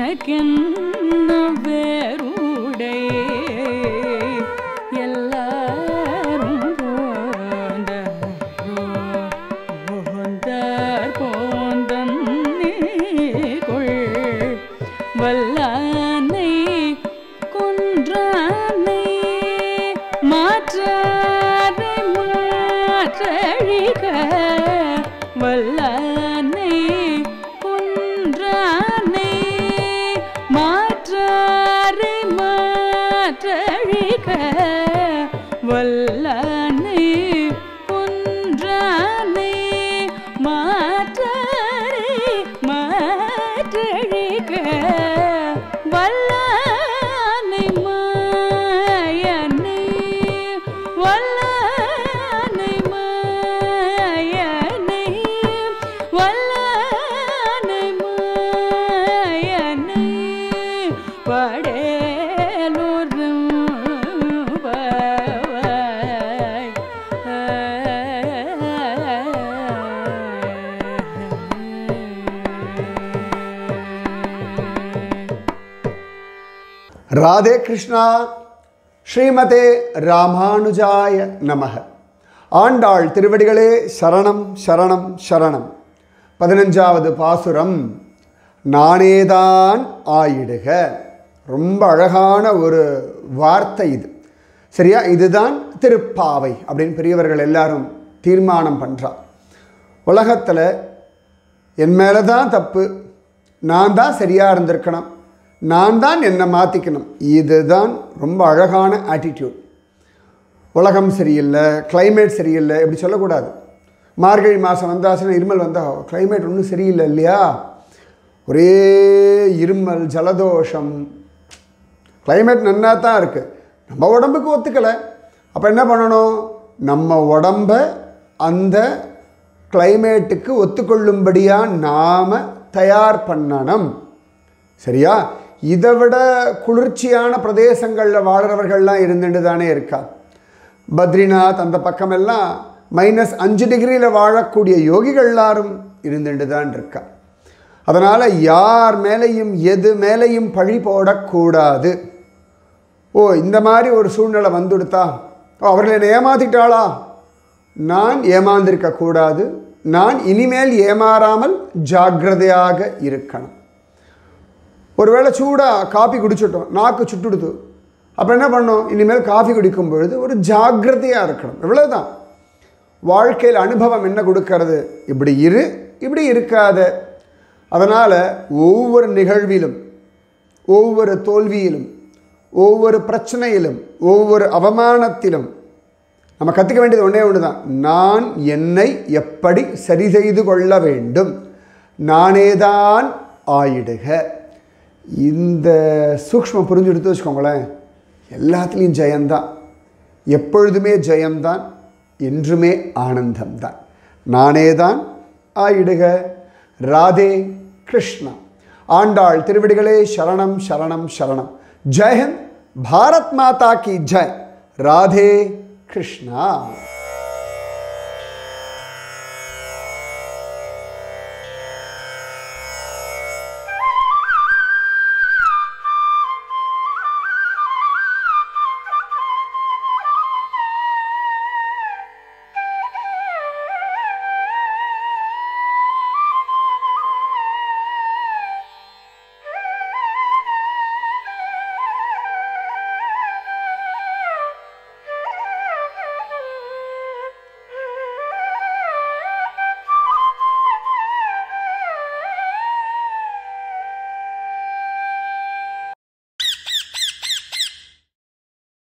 எனக்கென்ன வேறுடை எல்லாரும் போந்தார் போந்தார் போந்தன்னே கொள் வல்லானை கொன்றானை மாற்றாரை மாற்றழிக வல்லானை கொன்றானை மாற்றாரை மாற்றழிக வல்லானை கொன்றானை மாற்றாரை மாற்றழிக வல்லானை மாயனை வல்லானை மாயனை வல்லானை மாயனை படேலுறும் பாவாய் ராதே கிருஷ்ணா ஸ்ரீமதே ராமானுஜாய நமக ஆண்டாள் திருவடிகளே சரணம் சரணம் சரணம் பதினஞ்சாவது பாசுரம் நானேதான் ஆயிடுக ரொம்ப அழகான ஒரு வார்த்தை இது சரியா இதுதான் திருப்பாவை அப்படின்னு பெரியவர்கள் எல்லாரும் தீர்மானம் பண்ணுறா உலகத்தில் என் மேலே தான் தப்பு நான் தான் சரியாக இருந்திருக்கணும் நான் தான் என்னை மாற்றிக்கணும் இதுதான் ரொம்ப அழகான ஆட்டிடியூட் உலகம் சரியில்லை climate சரியில்லை இப்படி சொல்லக்கூடாது மார்கழி மாதம் வந்தாச்சுன்னா இருமல் வந்தால் climate ஒன்றும் சரியில்லை இல்லையா ஒரே இருமல் ஜலதோஷம் climate நன்னா தான் இருக்குது நம்ம உடம்புக்கு ஒத்துக்கலை அப்போ என்ன பண்ணணும் நம்ம உடம்ப அந்த கிளைமேட்டுக்கு ஒத்துக்கொள்ளும்படியாக நாம் தயார் பண்ணணும் சரியா இதை விட குளிர்ச்சியான பிரதேசங்களில் வாழ்கிறவர்கள்லாம் இருந்துட்டு தானே இருக்கா பத்ரிநாத் அந்த பக்கமெல்லாம் மைனஸ் அஞ்சு டிகிரியில் வாழக்கூடிய யோகிகள் எல்லாரும் இருந்துட்டு தான் இருக்கா அதனால் யார் மேலேயும் எது மேலேயும் பழி போடக்கூடாது ஓ இந்த மாதிரி ஒரு சூழ்நிலை வந்துடுத்தா ஓ அவர்கள் என்னை ஏமாத்திட்டாளா நான் ஏமாந்திருக்க கூடாது நான் இனிமேல் ஏமாறாமல் ஜாக்கிரதையாக இருக்கணும் ஒருவேளை சூடாக காஃபி குடிச்சிட்டோம் நாக்கு சுட்டுடுது அப்போ என்ன பண்ணோம் இனிமேல் காஃபி குடிக்கும் பொழுது ஒரு ஜாக்கிரதையாக இருக்கணும் இவ்வளவுதான் வாழ்க்கையில் அனுபவம் என்ன கொடுக்கறது இப்படி இரு இப்படி இருக்காத அதனால் ஒவ்வொரு நிகழ்விலும் ஒவ்வொரு தோல்வியிலும் ஒவ்வொரு பிரச்சனையிலும் ஒவ்வொரு அவமானத்திலும் நம்ம கற்றுக்க வேண்டியது ஒன்றே ஒன்று தான் நான் என்னை எப்படி சரி செய்து கொள்ள வேண்டும் நானேதான் ஆயிடுக இந்த சூக்ஷ்மம் புரிஞ்சு எடுத்து வச்சுக்கோங்களேன் எல்லாத்துலேயும் ஜெயம்தான் எப்பொழுதுமே ஜெயம்தான் என்றுமே ஆனந்தம்தான் நானே தான் ஆயிடுக ராதே கிருஷ்ணா ஆண்டாள் திருவடிகளே சரணம் சரணம் சரணம் ஜெயஹிந்த் பாரத் மாதா கி ஜெய் ராதே கிருஷ்ணா